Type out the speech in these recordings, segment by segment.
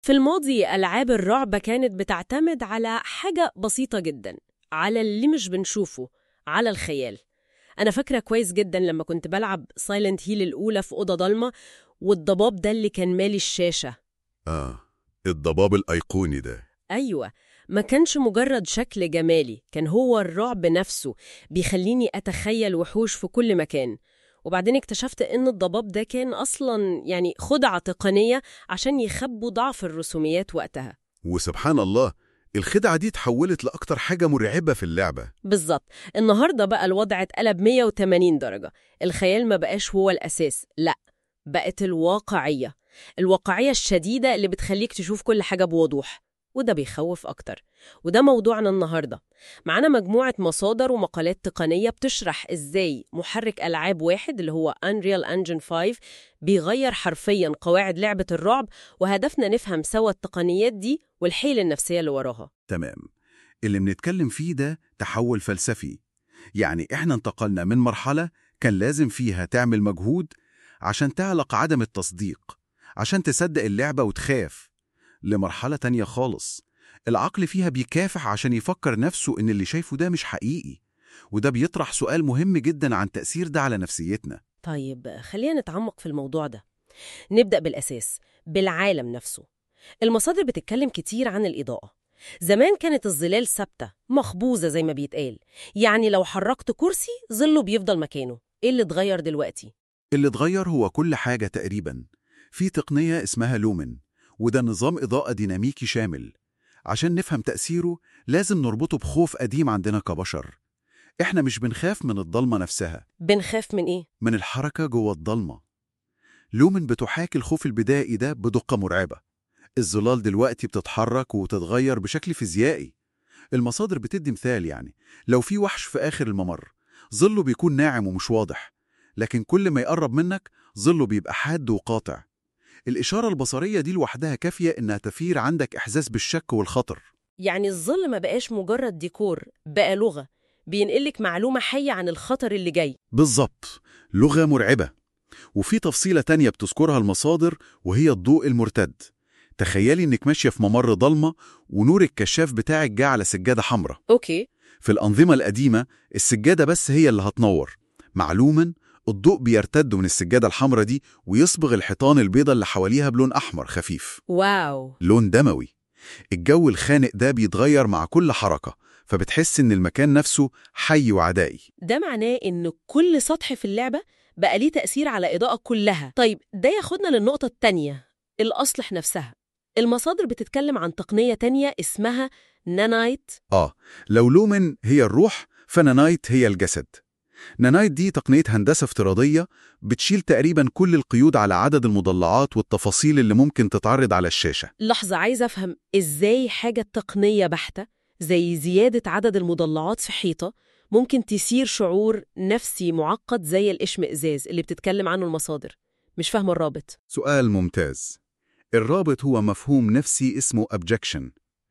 في الماضي ألعاب الرعب كانت بتعتمد على حاجة بسيطة جدا على اللي مش بنشوفه على الخيال أنا فاكرة كويس جدا لما كنت بلعب سايلنت هيل الأولى في أوضة ضلمة والضباب ده اللي كان مالي الشاشة آه الضباب الأيقوني ده أيوة ما كانش مجرد شكل جمالي كان هو الرعب نفسه بيخليني أتخيل وحوش في كل مكان وبعدين اكتشفت إن الضباب ده كان أصلا يعني خدعة تقنية عشان يخبوا ضعف الرسوميات وقتها وسبحان الله الخدعة دي اتحولت لأكتر حاجة مرعبة في اللعبة بالظبط النهاردة بقى الوضع اتقلب 180 درجة الخيال ما بقاش هو الأساس لا بقت الواقعية الواقعية الشديدة اللي بتخليك تشوف كل حاجة بوضوح وده بيخوف أكتر وده موضوعنا النهاردة معانا مجموعة مصادر ومقالات تقنية بتشرح إزاي محرك ألعاب واحد اللي هو Unreal Engine 5 بيغير حرفيا قواعد لعبة الرعب وهدفنا نفهم سوا التقنيات دي والحيل النفسية اللي وراها تمام اللي بنتكلم فيه ده تحول فلسفي يعني إحنا انتقلنا من مرحلة كان لازم فيها تعمل مجهود عشان تعلق عدم التصديق عشان تصدق اللعبة وتخاف لمرحلة تانية خالص العقل فيها بيكافح عشان يفكر نفسه إن اللي شايفه ده مش حقيقي وده بيطرح سؤال مهم جدا عن تأثير ده على نفسيتنا طيب خلينا نتعمق في الموضوع ده نبدأ بالأساس بالعالم نفسه المصادر بتتكلم كتير عن الإضاءة زمان كانت الظلال ثابتة مخبوزة زي ما بيتقال يعني لو حركت كرسي ظله بيفضل مكانه إيه اللي اتغير دلوقتي؟ اللي اتغير هو كل حاجة تقريبا في تقنية اسمها لومن وده نظام إضاءة ديناميكي شامل عشان نفهم تأثيره لازم نربطه بخوف قديم عندنا كبشر إحنا مش بنخاف من الضلمة نفسها بنخاف من إيه؟ من الحركة جوه الضلمة لومن بتحاكي الخوف البدائي ده بدقة مرعبة الظلال دلوقتي بتتحرك وتتغير بشكل فيزيائي المصادر بتدي مثال يعني لو في وحش في آخر الممر ظله بيكون ناعم ومش واضح لكن كل ما يقرب منك ظله بيبقى حاد وقاطع الإشارة البصرية دي لوحدها كافية إنها تثير عندك إحساس بالشك والخطر يعني الظل ما بقاش مجرد ديكور بقى لغة بينقلك معلومة حية عن الخطر اللي جاي بالظبط لغة مرعبة وفي تفصيلة تانية بتذكرها المصادر وهي الضوء المرتد تخيلي إنك ماشية في ممر ضلمة ونور الكشاف بتاعك جه على سجادة حمراء أوكي في الأنظمة القديمة السجادة بس هي اللي هتنور معلوما الضوء بيرتد من السجادة الحمراء دي ويصبغ الحيطان البيضة اللي حواليها بلون أحمر خفيف واو لون دموي الجو الخانق ده بيتغير مع كل حركة فبتحس إن المكان نفسه حي وعدائي ده معناه إن كل سطح في اللعبة بقى ليه تأثير على الإضاءة كلها طيب ده ياخدنا للنقطة التانية الأسلح نفسها المصادر بتتكلم عن تقنية تانية اسمها نانايت آه لو لومن هي الروح فنانايت هي الجسد نانايت دي تقنية هندسة افتراضية بتشيل تقريبا كل القيود على عدد المضلعات والتفاصيل اللي ممكن تتعرض على الشاشة لحظة عايزة أفهم إزاي حاجة تقنية بحتة زي زيادة عدد المضلعات في حيطة ممكن تثير شعور نفسي معقد زي الإشمئزاز اللي بتتكلم عنه المصادر مش فاهمة الرابط سؤال ممتاز الرابط هو مفهوم نفسي اسمه objection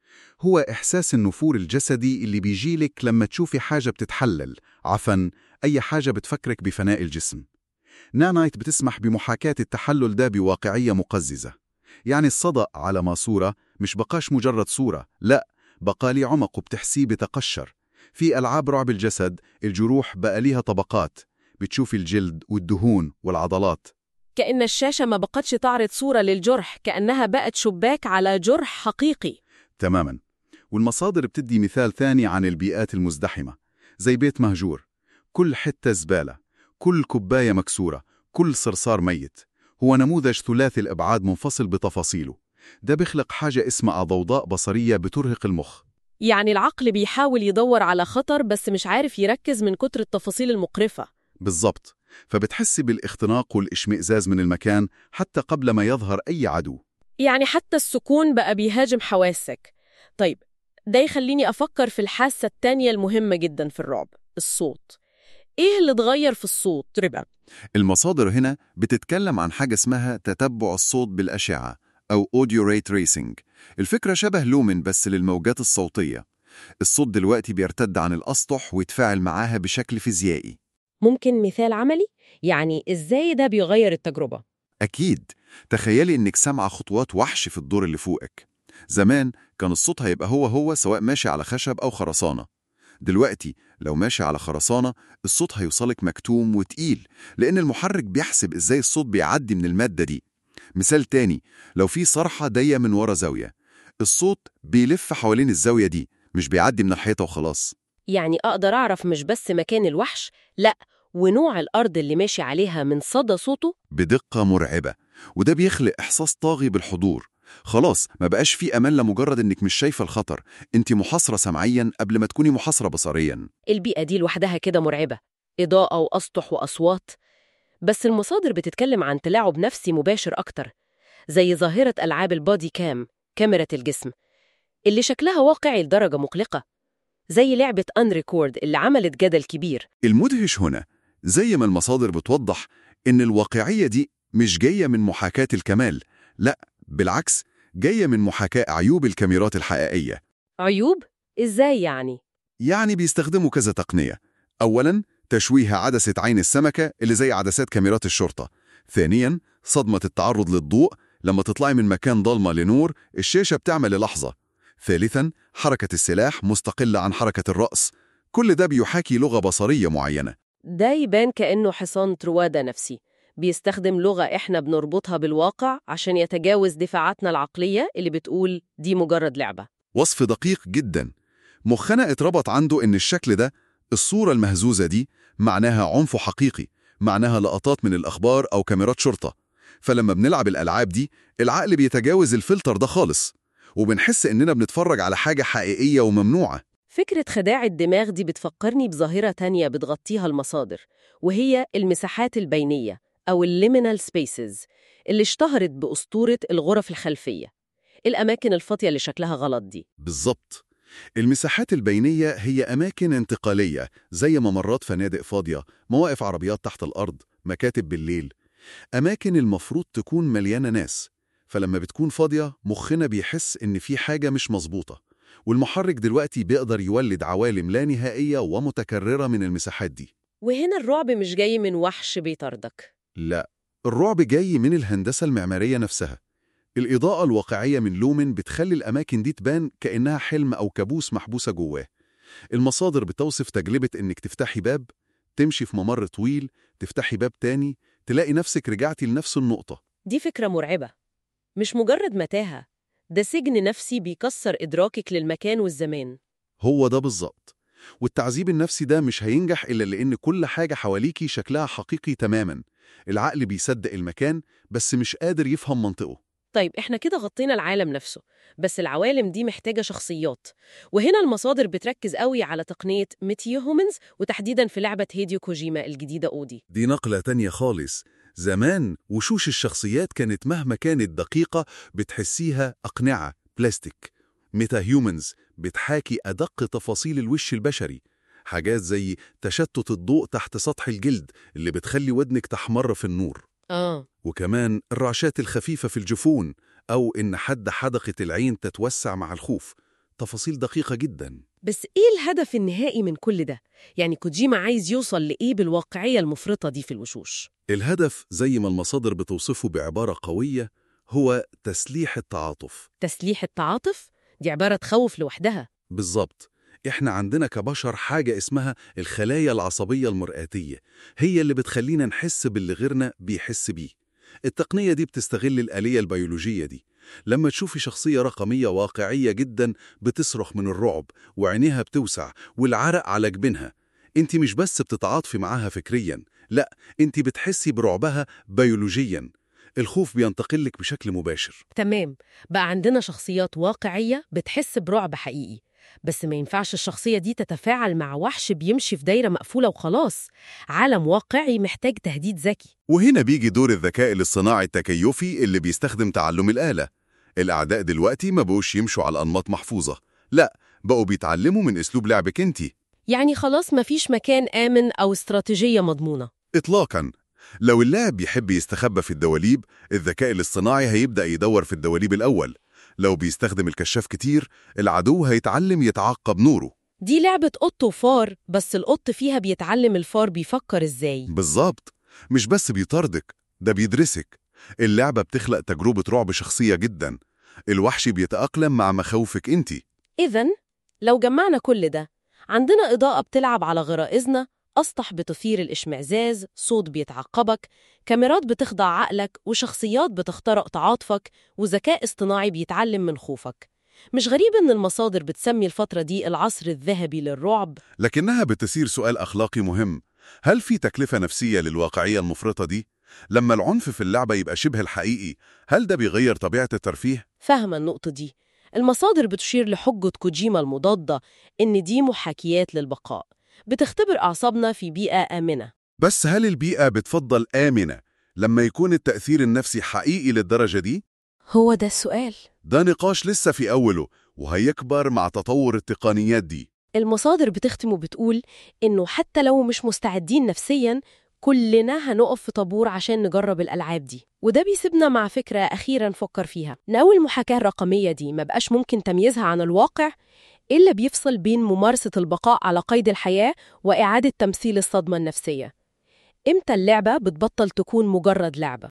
هو إحساس النفور الجسدي اللي بيجيلك لما تشوفي حاجة بتتحلل عفن أي حاجة بتفكرك بفناء الجسم نانايت بتسمح بمحاكاة التحلل ده بواقعية مقززة يعني الصدأ على ما صورة مش بقاش مجرد صورة لا بقى لي عمق وبتحسيه بتقشر في ألعاب رعب الجسد الجروح بقى ليها طبقات بتشوفي الجلد والدهون والعضلات كأن الشاشة ما بقتش تعرض صورة للجرح كأنها بقت شباك على جرح حقيقي تماما والمصادر بتدي مثال ثاني عن البيئات المزدحمة زي بيت مهجور كل حتة زبالة كل كوباية مكسورة كل صرصار ميت هو نموذج ثلاثي الإبعاد منفصل بتفاصيله ده بيخلق حاجة اسمها ضوضاء بصرية بترهق المخ يعني العقل بيحاول يدور على خطر بس مش عارف يركز من كتر التفاصيل المقرفة بالضبط فبتحسي بالاختناق والإشمئزاز من المكان حتى قبل ما يظهر أي عدو يعني حتى السكون بقى بيهاجم حواسك طيب ده يخليني أفكر في الحاسة التانية المهمة جدا في الرعب الصوت إيه اللي اتغير في الصوت ربع المصادر هنا بتتكلم عن حاجة اسمها تتبع الصوت بالأشعة أو Audio Ray Tracing الفكرة شبه لومن بس للموجات الصوتية الصوت دلوقتي بيرتد عن الأسطح ويتفاعل معاها بشكل فيزيائي ممكن مثال عملي؟ يعني إزاي ده بيغير التجربة؟ أكيد تخيلي إنك سامعة خطوات وحش في الدور اللي فوقك زمان كان الصوت هيبقى هو هو سواء ماشي على خشب أو خرسانة دلوقتي لو ماشي على خرسانة الصوت هيوصلك مكتوم وتقيل لأن المحرك بيحسب إزاي الصوت بيعدي من المادة دي مثال تاني لو في صرحة ضيقة من ورا زاوية الصوت بيلف حوالين الزاوية دي مش بيعدي من الحيطة وخلاص يعني أقدر أعرف مش بس مكان الوحش لأ ونوع الأرض اللي ماشي عليها من صدى صوته بدقة مرعبة وده بيخلق إحساس طاغي بالحضور خلاص ما بقاش في أمان لمجرد إنك مش شايفة الخطر أنت محاصرة سمعيا قبل ما تكوني محاصرة بصريا البيئة دي لوحدها كده مرعبة إضاءة وأسطح وأصوات بس المصادر بتتكلم عن تلاعب نفسي مباشر أكتر زي ظاهرة ألعاب البودي كام كاميرا الجسم اللي شكلها واقعي لدرجة مقلقة زي لعبة أنريكورد اللي عملت جدل كبير المدهش هنا زي ما المصادر بتوضح إن الواقعية دي مش جاية من محاكاة الكمال لا بالعكس جاية من محاكاة عيوب الكاميرات الحقيقية عيوب؟ إزاي يعني؟ يعني بيستخدموا كذا تقنية أولاً تشويه عدسة عين السمكة اللي زي عدسات كاميرات الشرطة ثانياً صدمة التعرض للضوء لما تطلعي من مكان ضلمة لنور الشاشة بتعمل للحظة ثالثاً حركة السلاح مستقلة عن حركة الرأس كل ده بيحاكي لغة بصرية معينة ده يبان كأنه حصان تروادة نفسي بيستخدم لغة إحنا بنربطها بالواقع عشان يتجاوز دفاعاتنا العقلية اللي بتقول دي مجرد لعبة وصف دقيق جدا مخنا اتربط عنده إن الشكل ده الصورة المهزوزة دي معناها عنف حقيقي معناها لقطات من الأخبار أو كاميرات شرطة فلما بنلعب الألعاب دي العقل بيتجاوز الفلتر ده خالص وبنحس إننا بنتفرج على حاجة حقيقية وممنوعة فكرة خداع الدماغ دي بتفكرني بظاهرة تانية بتغطيها المصادر وهي المساحات البينية أو الليمينال سبيسز اللي اشتهرت بأسطورة الغرف الخلفية الأماكن الفاضية اللي شكلها غلط دي بالظبط المساحات البينية هي أماكن انتقالية زي ممرات فنادق فاضية مواقف عربيات تحت الأرض مكاتب بالليل أماكن المفروض تكون مليانة ناس فلما بتكون فاضية مخنا بيحس إن في حاجة مش مظبوطة والمحرك دلوقتي بيقدر يولد عوالم لا نهائية ومتكررة من المساحات دي وهنا الرعب مش جاي من وحش بيطاردك لا الرعب جاي من الهندسة المعمارية نفسها الإضاءة الواقعية من لومن بتخلي الأماكن دي تبان كأنها حلم أو كابوس محبوسة جواه المصادر بتوصف تجربة إنك تفتحي باب تمشي في ممر طويل تفتحي باب تاني تلاقي نفسك رجعتي لنفس النقطة دي فكرة مرعبة مش مجرد متاهة ده سجن نفسي بيكسر إدراكك للمكان والزمان هو ده بالظبط والتعذيب النفسي ده مش هينجح إلا لأن كل حاجة حواليكي شكلها حقيقي تماما العقل بيصدق المكان بس مش قادر يفهم منطقه طيب احنا كده غطينا العالم نفسه بس العوالم دي محتاجة شخصيات وهنا المصادر بتركز قوي على تقنية ميتيو هومنز وتحديدا في لعبة هيديو كوجيما الجديدة أودي دي نقلة تانية خالص زمان وشوش الشخصيات كانت مهما كانت دقيقة بتحسيها أقنعة بلاستيك ميتا هيومنز بتحاكي أدق تفاصيل الوش البشري حاجات زي تشتت الضوء تحت سطح الجلد اللي بتخلي ودنك تحمر في النور آه وكمان الرعشات الخفيفة في الجفون أو إن حد حدقة العين تتوسع مع الخوف تفاصيل دقيقة جدا بس إيه الهدف النهائي من كل ده؟ يعني كوجيما عايز يوصل لإيه بالواقعية المفرطة دي في الوشوش؟ الهدف زي ما المصادر بتوصفه بعبارة قوية هو تسليح التعاطف تسليح التعاطف؟ دي عبارة تخوف لوحدها بالظبط إحنا عندنا كبشر حاجة اسمها الخلايا العصبية المرآتية هي اللي بتخلينا نحس باللي غيرنا بيحس بيه التقنية دي بتستغل الآلية البيولوجية دي لما تشوفي شخصية رقمية واقعية جدا بتصرخ من الرعب وعينيها بتوسع والعرق على جبينها انت مش بس بتتعاطفي معاها فكريا لا انت بتحسي برعبها بيولوجيا الخوف بينتقلك بشكل مباشر تمام بقى عندنا شخصيات واقعية بتحس برعب حقيقي بس ما ينفعش الشخصية دي تتفاعل مع وحش بيمشي في دايرة مقفولة وخلاص عالم واقعي محتاج تهديد ذكي وهنا بيجي دور الذكاء الاصطناعي التكيفي اللي بيستخدم تعلم الآلة الأعداء دلوقتي ما بقوش يمشوا على أنماط محفوظة لا بقوا بيتعلموا من أسلوب لعبك انتي يعني خلاص مفيش مكان آمن أو استراتيجية مضمونة إطلاقاً لو اللاعب بيحب يستخبى في الدواليب الذكاء الاصطناعي هيبدأ يدور في الدواليب الأول لو بيستخدم الكشاف كتير العدو هيتعلم يتعقب نوره دي لعبة قط وفار بس القط فيها بيتعلم الفار بيفكر إزاي بالظبط مش بس بيطاردك ده بيدرسك اللعبة بتخلق تجربة رعب شخصية جدا الوحش بيتأقلم مع مخاوفك انت إذا لو جمعنا كل ده عندنا إضاءة بتلعب على غرائزنا أسطح بتثير الإشمعزاز صوت بيتعقبك كاميرات بتخضع عقلك وشخصيات بتخترق تعاطفك وذكاء اصطناعي بيتعلم من خوفك مش غريب إن المصادر بتسمي الفترة دي العصر الذهبي للرعب لكنها بتثير سؤال أخلاقي مهم هل في تكلفة نفسية للواقعية المفرطة دي؟ لما العنف في اللعبة يبقى شبه الحقيقي هل ده بيغير طبيعة الترفيه؟ فاهمة النقطة دي المصادر بتشير لحجة كوجيما المضادة إن دي محاكيات للبقاء بتختبر أعصابنا في بيئة آمنة بس هل البيئة بتفضل آمنة لما يكون التأثير النفسي حقيقي للدرجة دي؟ هو ده السؤال ده نقاش لسه في أوله وهيكبر مع تطور التقنيات دي المصادر بتختم وبتقول إنه حتى لو مش مستعدين نفسياً كلنا هنقف في طابور عشان نجرب الألعاب دي وده بيسيبنا مع فكرة أخيرا نفكر فيها ناوي المحاكاة الرقمية دي ما بقاش ممكن تمييزها عن الواقع إيه اللي بيفصل بين ممارسة البقاء على قيد الحياة وإعادة تمثيل الصدمة النفسية إمتى اللعبة بتبطل تكون مجرد لعبة